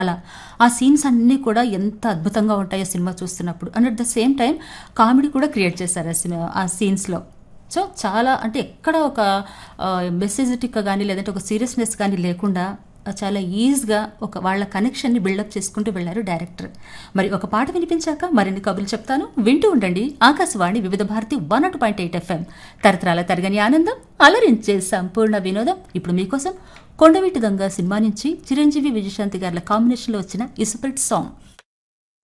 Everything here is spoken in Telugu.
అలా ఆ సీన్స్ అన్నీ కూడా ఎంత అద్భుతంగా ఉంటాయో సినిమా చూస్తున్నప్పుడు and at the same time comedy కూడా క్రియేట్ చేశారు ఆ సినిమా ఆ సీన్స్లో సో చాలా అంటే ఎక్కడ ఒక మెసేజెటిక్ కానీ లేదంటే ఒక సీరియస్నెస్ కానీ లేకుండా ఆ, చాలా ఈజీగా ఒక వాళ్ళ కనెక్షన్ని బిల్డప్ చేసుకుంటూ వెళ్ళారు డైరెక్టర్ మరి ఒక పాట వినిపించాక మరిన్ని కబుర్లు చెప్తాను వింటూ ఉండండి Akashvani Vividh Bharati one nought point eight FM తరతరాల తరగని ఆనందం అలరించే సంపూర్ణ వినోదం ఇప్పుడు మీకోసం కొండవీటి దొంగ సినిమా నుంచి చిరంజీవి విజయశాంతి గారి కాంబినేషన్లో వచ్చిన ఈ సూపర్ హిట్ సాంగ్